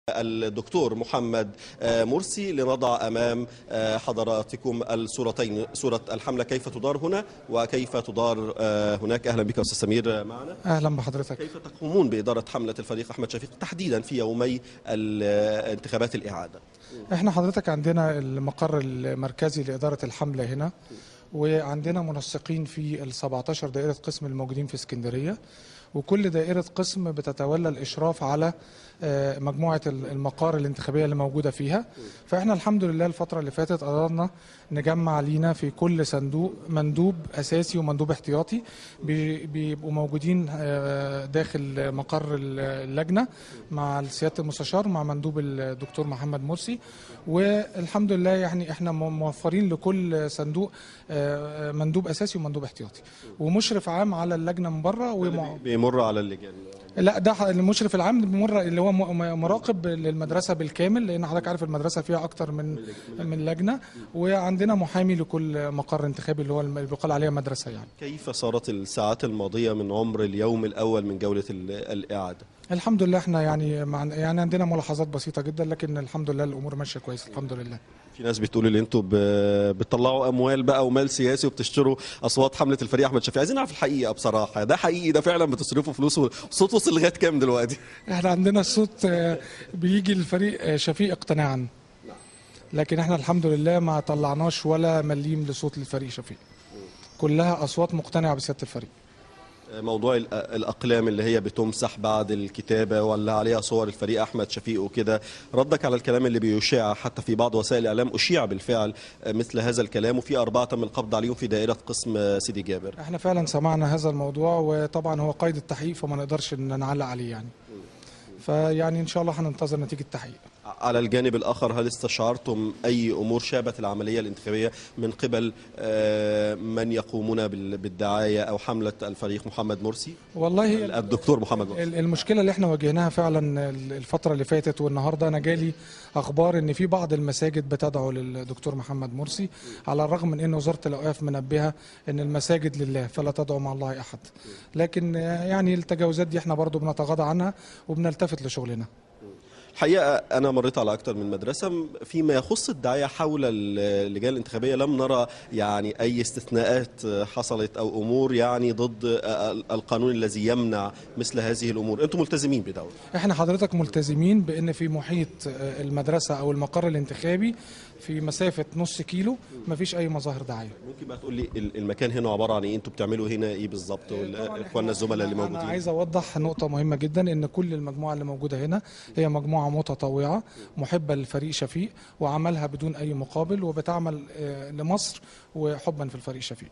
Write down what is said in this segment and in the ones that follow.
الدكتور محمد مرسي لنضع امام حضراتكم الصورتين صوره الحمله كيف تدار هنا وكيف تدار هناك اهلا بك استاذ سمير معنا اهلا بحضرتك كيف تقومون باداره حمله الفريق احمد شفيق تحديدا في يومي انتخابات الاعاده احنا حضرتك عندنا المقر المركزي لاداره الحمله هنا وعندنا منسقين في ال 17 دائره قسم الموجودين في اسكندريه وكل دائره قسم بتتولى الاشراف على مجموعه المقار الانتخابيه اللي موجوده فيها فاحنا الحمد لله الفتره اللي فاتت قدرنا نجمع لينا في كل صندوق مندوب اساسي ومندوب احتياطي بيبقوا موجودين داخل مقر اللجنه مع سياده المستشار مع مندوب الدكتور محمد مرسي والحمد لله يعني احنا موفرين لكل صندوق مندوب اساسي ومندوب احتياطي ومشرف عام على اللجنه من بره ومع... بيمر على اللجان لا ده المشرف العام بيمر اللي هو مراقب للمدرسه بالكامل لان حضرتك عارف المدرسه فيها اكتر من من لجنه وعندنا محامي لكل مقر انتخابي اللي هو اللي بيقال عليها مدرسه يعني كيف صارت الساعات الماضيه من عمر اليوم الاول من جوله الاعاده الحمد لله احنا يعني مع يعني عندنا ملاحظات بسيطه جدا لكن الحمد لله الامور ماشيه كويس الحمد لله في ناس بتقول ان انتوا بتطلعوا اموال بقى ومال سياسي وبتشتروا اصوات حمله الفريق احمد شفيق عايزين نعرف الحقيقه بصراحه ده حقيقي ده فعلا بتصرفوا فلوس والصوت وصل لغايه كام دلوقتي احنا عندنا الصوت بيجي للفريق شفيق اقتناعا لكن احنا الحمد لله ما طلعناش ولا مليم لصوت للفريق شفيق كلها اصوات مقتنعه بسياده الفريق موضوع الاقلام اللي هي بتمسح بعد الكتابه ولا عليها صور الفريق احمد شفيق وكده ردك على الكلام اللي بيشاع حتى في بعض وسائل الاعلام اشيع بالفعل مثل هذا الكلام وفي اربعه تم القبض عليهم في دائره قسم سيدي جابر احنا فعلا سمعنا هذا الموضوع وطبعا هو قيد التحقيق فما نقدرش ان نعلق عليه يعني فيعني ان شاء الله هننتظر نتيجه التحقيق على الجانب الاخر هل استشعرتم اي امور شابت العمليه الانتخابيه من قبل من يقومون بالدعايه او حمله الفريق محمد مرسي والله الدكتور محمد مرسي المشكله اللي احنا واجهناها فعلا الفتره اللي فاتت والنهارده انا جالي اخبار ان في بعض المساجد بتدعو للدكتور محمد مرسي على الرغم من ان وزاره الاوقاف منبهه ان المساجد لله فلا تدعو مع الله احد لكن يعني التجاوزات دي احنا برضو بنتغاضى عنها وبنلتفت لشغلنا الحقيقه انا مريت على اكثر من مدرسه فيما يخص الدعايه حول اللجان الانتخابيه لم نرى يعني اي استثناءات حصلت او امور يعني ضد القانون الذي يمنع مثل هذه الامور انتم ملتزمين بده احنا حضرتك ملتزمين بان في محيط المدرسه او المقر الانتخابي في مسافه نص كيلو ما فيش اي مظاهر دعايه ممكن بقى تقول لي المكان هنا عباره عن ايه انتم بتعملوا هنا ايه بالظبط اخواننا الزملاء اللي موجودين انا عايز اوضح نقطه مهمه جدا ان كل المجموعه اللي موجوده هنا هي مجموعه متطوعه محبه للفريق شفيق وعملها بدون اي مقابل وبتعمل لمصر وحبا في الفريق شفيق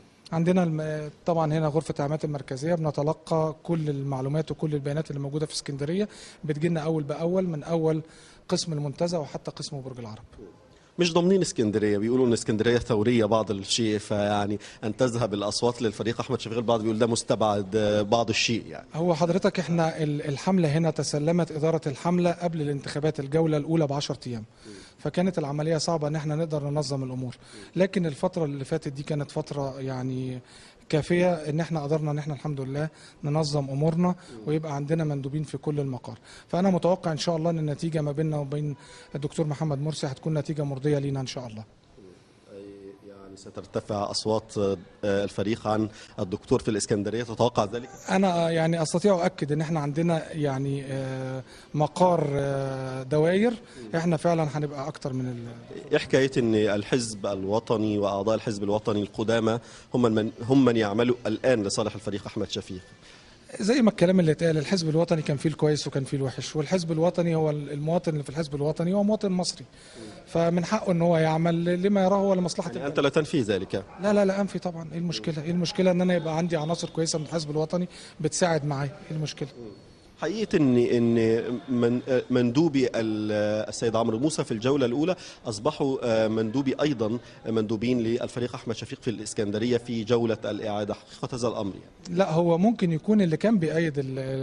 عندنا طبعا هنا غرفه الاعلامات المركزيه بنتلقى كل المعلومات وكل البيانات اللي موجوده في اسكندريه بتجينا اول باول من اول قسم المنتزه وحتى قسم برج العرب مش ضامنين اسكندريه بيقولوا ان اسكندريه ثوريه بعض الشيء فيعني ان تذهب الاصوات للفريق احمد شفيق البعض بيقول ده مستبعد بعض الشيء يعني هو حضرتك احنا الحمله هنا تسلمت اداره الحمله قبل الانتخابات الجوله الاولى ب 10 ايام فكانت العمليه صعبه ان احنا نقدر ننظم الامور لكن الفتره اللي فاتت دي كانت فتره يعني كافيه ان احنا قدرنا ان احنا الحمد لله ننظم امورنا ويبقى عندنا مندوبين في كل المقار فانا متوقع ان شاء الله ان النتيجه ما بيننا وبين الدكتور محمد مرسي هتكون نتيجه مرضيه لينا ان شاء الله يعني سترتفع اصوات الفريق عن الدكتور في الاسكندريه تتوقع ذلك انا يعني استطيع اؤكد ان احنا عندنا يعني مقار دواير احنا فعلا هنبقى اكتر من ال... ايه حكايه ان الحزب الوطني واعضاء الحزب الوطني القدامى هم من هم من يعملوا الان لصالح الفريق احمد شفيق زي ما الكلام اللي اتقال الحزب الوطني كان فيه الكويس وكان فيه الوحش والحزب الوطني هو المواطن اللي في الحزب الوطني هو مواطن مصري فمن حقه ان هو يعمل لما يراه هو لمصلحه يعني انت لا تنفي ذلك لا لا لا انفي طبعا ايه المشكله ايه المشكله ان انا يبقى عندي عناصر كويسه من الحزب الوطني بتساعد معايا ايه المشكله حقيقه ان ان من مندوبي السيد عمرو موسى في الجوله الاولى اصبحوا مندوبي ايضا مندوبين للفريق احمد شفيق في الاسكندريه في جوله الاعاده حقيقه هذا الامر يعني. لا هو ممكن يكون اللي كان بيأيد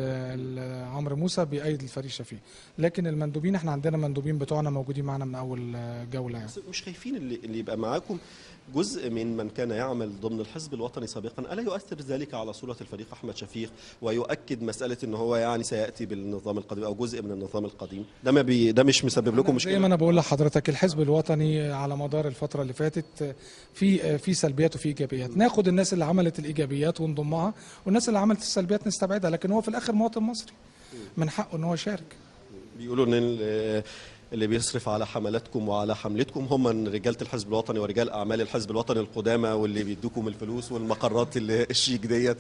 عمرو موسى بيأيد الفريق شفيق لكن المندوبين احنا عندنا مندوبين بتوعنا موجودين معنا من اول جوله يعني. مش خايفين اللي, اللي يبقى معاكم جزء من من كان يعمل ضمن الحزب الوطني سابقا الا يؤثر ذلك على صوره الفريق احمد شفيق ويؤكد مساله ان هو يعني سياتي بالنظام القديم او جزء من النظام القديم ده ما بي ده مش مسبب لكم زي ما مشكله انا بقول لحضرتك الحزب الوطني على مدار الفتره اللي فاتت في في سلبيات وفي ايجابيات ناخد الناس اللي عملت الايجابيات ونضمها والناس اللي عملت السلبيات نستبعدها لكن هو في الاخر مواطن مصري من حقه ان هو يشارك بيقولوا ان ال- اللي بيصرف على حملاتكم وعلى حملتكم هم من رجاله الحزب الوطني ورجال اعمال الحزب الوطني القدامى واللي بيدوكم الفلوس والمقرات اللي الشيك ديت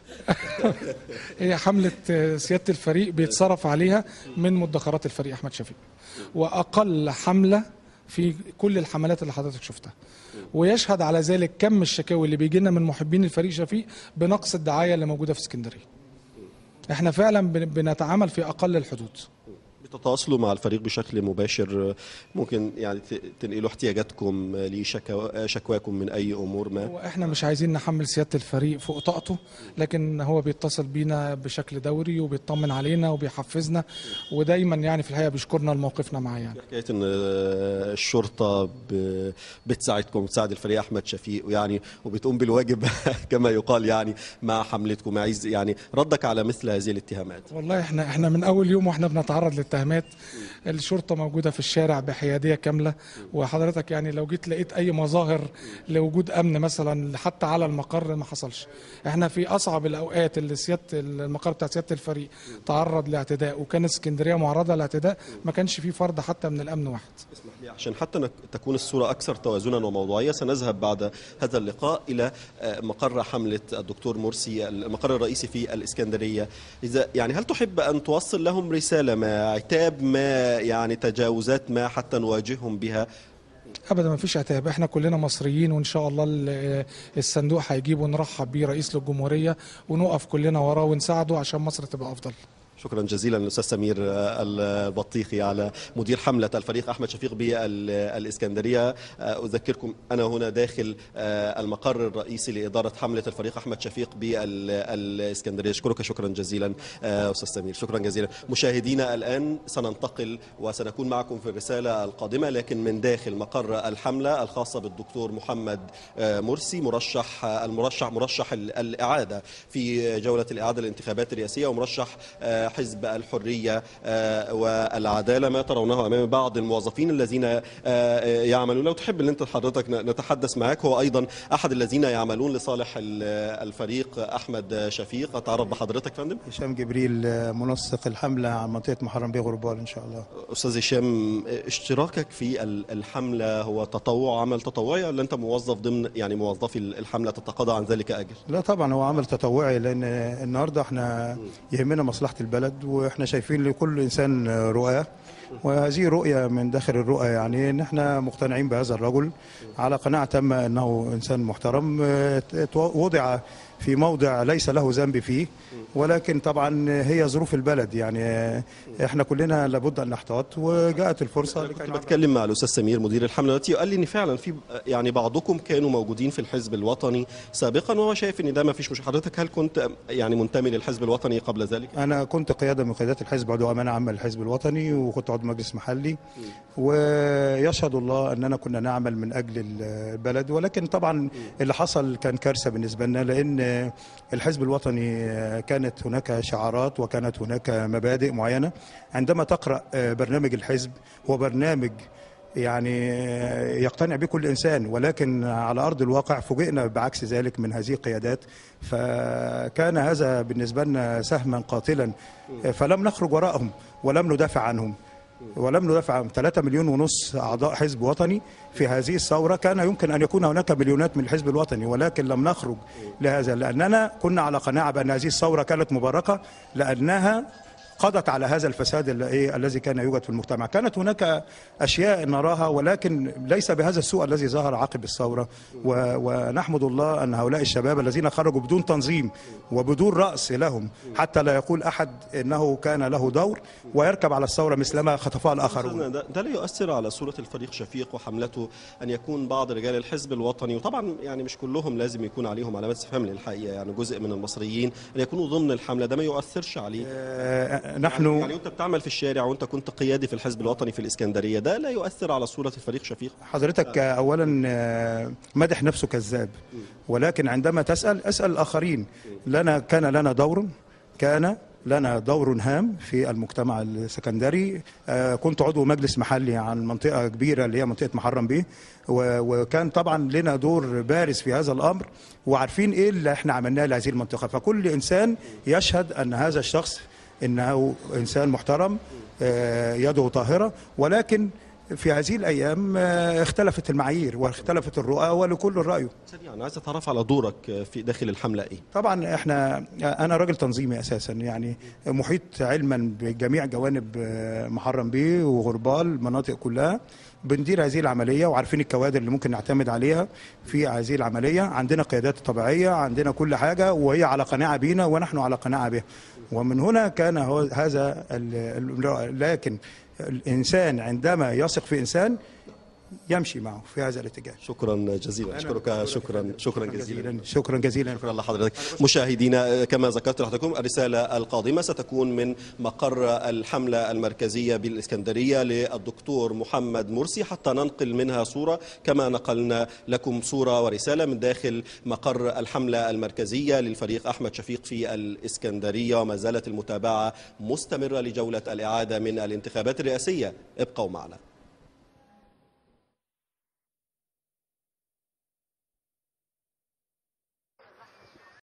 هي حملة سيادة الفريق بيتصرف عليها من مدخرات الفريق أحمد شفيق وأقل حملة في كل الحملات اللي حضرتك شفتها ويشهد على ذلك كم الشكاوي اللي بيجي لنا من محبين الفريق شفيق بنقص الدعاية اللي موجودة في اسكندرية احنا فعلا بن- بنتعامل في أقل الحدود بتتواصلوا مع الفريق بشكل مباشر ممكن يعني ت- تنقلوا احتياجاتكم لشكواكم من اي امور ما واحنا مش عايزين نحمل سيادة الفريق فوق طاقته لكن هو بيتصل بينا بشكل دوري وبيطمن علينا وبيحفزنا ودايما يعني في الحقيقة بيشكرنا لموقفنا معاه يعني حكايه ان الشرطه ب- بتساعدكم بتساعد الفريق احمد شفيق ويعني وبتقوم بالواجب كما يقال يعني مع حملتكم عايز يعني ردك على مثل هذه الاتهامات والله احنا احنا من اول يوم واحنا بنتعرض للاتهامات الشرطه موجوده في الشارع بحياديه كامله وحضرتك يعني لو جيت لقيت اي مظاهر لوجود امن مثلا حتى على المقر ما حصلش احنا في اصعب الاوقات اللي سياده المقر بتاع سياده الفريق تعرض لاعتداء وكان اسكندريه معرضه لاعتداء ما كانش في فرد حتى من الامن واحد اسمح لي عشان حتى نك- تكون الصورة أكثر توازنا وموضوعية سنذهب بعد هذا اللقاء إلى آه، مقر حملة الدكتور مرسي المقر الرئيسي في الإسكندرية إذا يعني هل تحب أن توصل لهم رسالة ما عتاب ما يعني تجاوزات ما حتى نواجههم بها ابدا ما فيش عتاب احنا كلنا مصريين وان شاء الله ال- الصندوق هيجيب ونرحب بيه رئيس للجمهوريه ونقف كلنا وراه ونساعده عشان مصر تبقى افضل شكرا جزيلا للاستاذ سمير آه، البطيخي على مدير حمله الفريق احمد شفيق بالاسكندريه آه، اذكركم انا هنا داخل آه، المقر الرئيسي لاداره حمله الفريق احمد شفيق بالاسكندريه اشكرك شكرا جزيلا آه، استاذ سمير شكرا جزيلا مشاهدينا الان سننتقل وسنكون معكم في الرساله القادمه لكن من داخل مقر الحمله الخاصه بالدكتور محمد آه، مرسي مرشح آه، المرشح مرشح ال- الاعاده في جوله الاعاده للانتخابات الرئاسيه ومرشح آه، حزب الحريه آه، والعداله ما ترونه امام بعض الموظفين الذين آه، آه، يعملون لو تحب ان انت حضرتك ن- نتحدث معك هو ايضا احد الذين يعملون لصالح ال- الفريق احمد شفيق اتعرف بحضرتك فندم هشام جبريل آه، منسق الحملة عن منطقة محرم بيه غربال إن شاء الله استاذ هشام اشتراكك في ال- الحمله هو تطوع عمل تطوعي ولا انت موظف ضمن يعني موظفي الحمله تتقاضى عن ذلك اجر لا طبعا هو عمل تطوعي لأن النهاردة احنا يهمنا مصلحة البلد وإحنا شايفين لكل إنسان آه، رؤية وهذه رؤية من داخل الرؤية يعني إن احنا مقتنعين بهذا الرجل على قناعة تامة أنه إنسان محترم آه، ت- وضع في موضع ليس له ذنب فيه ولكن طبعا هي ظروف البلد يعني آه، احنا كلنا لابد أن نحتاط وجاءت الفرصة أنا لكي كنت نعمل بتكلم مع الاستاذ سمير مدير الحمله دلوقتي وقال لي ان فعلا في يعني بعضكم كانوا موجودين في الحزب الوطني سابقا وهو شايف ان ده ما فيش مش حضرتك هل كنت يعني منتمي للحزب الوطني قبل ذلك؟ انا كنت قياده من قيادات الحزب عضو امانه عامه للحزب الوطني وكنت عضو مجلس محلي ويشهد الله اننا كنا نعمل من اجل البلد ولكن طبعا اللي حصل كان كارثه بالنسبه لنا لان الحزب الوطني كانت هناك شعارات وكانت هناك مبادئ معينه عندما تقرا برنامج الحزب هو برنامج يعني يقتنع به كل انسان ولكن على ارض الواقع فوجئنا بعكس ذلك من هذه القيادات فكان هذا بالنسبه لنا سهما قاتلا فلم نخرج وراءهم ولم ندافع عنهم ولم ندافع عن 3 مليون ونص اعضاء حزب وطني في هذه الثوره كان يمكن ان يكون هناك مليونات من الحزب الوطني ولكن لم نخرج لهذا لاننا كنا على قناعه بان هذه الثوره كانت مباركه لانها قضت على هذا الفساد ال- إيه الذي كان يوجد في المجتمع كانت هناك أشياء نراها ولكن ليس بهذا السوء الذي ظهر عقب الثورة و- ونحمد الله أن هؤلاء الشباب الذين خرجوا بدون تنظيم وبدون رأس لهم حتى لا يقول أحد أنه كان له دور ويركب على الثورة مثلما خطفها الآخرون أستاذنا، ده, ده لا يؤثر على صورة الفريق شفيق وحملته أن يكون بعض رجال الحزب الوطني وطبعا يعني مش كلهم لازم يكون عليهم علامات استفهام للحقيقة يعني جزء من المصريين أن يكونوا ضمن الحملة ده ما يؤثرش عليه آه، نحن يعني وانت بتعمل في الشارع وانت كنت قيادي في الحزب الوطني في الاسكندريه ده لا يؤثر على صوره الفريق شفيق حضرتك اولا آه، مدح نفسه كذاب ولكن عندما تسال اسال الاخرين لنا كان لنا دور كان لنا دور هام في المجتمع السكندري آه، كنت عضو مجلس محلي عن منطقه كبيره اللي هي منطقه محرم بيه و- وكان طبعا لنا دور بارز في هذا الامر وعارفين ايه اللي احنا عملناه لهذه المنطقه فكل انسان يشهد ان هذا الشخص انه انسان محترم آه، يده طاهره ولكن في هذه الايام آه، اختلفت المعايير واختلفت الرؤى ولكل رايه سريعا عايز اتعرف على دورك في داخل الحمله ايه طبعا احنا انا راجل تنظيمي اساسا يعني محيط علما بجميع جوانب آه، محرم بيه وغربال المناطق كلها بندير هذه العمليه وعارفين الكوادر اللي ممكن نعتمد عليها في هذه العمليه عندنا قيادات طبيعيه عندنا كل حاجه وهي على قناعه بينا ونحن على قناعه بها ومن هنا كان هو هذا ال- ال- لكن الانسان عندما يثق في انسان يمشي معه في هذا الاتجاه شكرا جزيلا اشكرك شكرا شكرا جزيلا شكرا جزيلا شكرا لحضرتك مشاهدينا كما ذكرت لحضراتكم الرسالة القادمة ستكون من مقر الحملة المركزية بالإسكندرية للدكتور محمد مرسي حتى ننقل منها صورة كما نقلنا لكم صورة ورسالة من داخل مقر الحملة المركزية للفريق أحمد شفيق في الإسكندرية وما زالت المتابعة مستمرة لجولة الإعادة من الانتخابات الرئاسية ابقوا معنا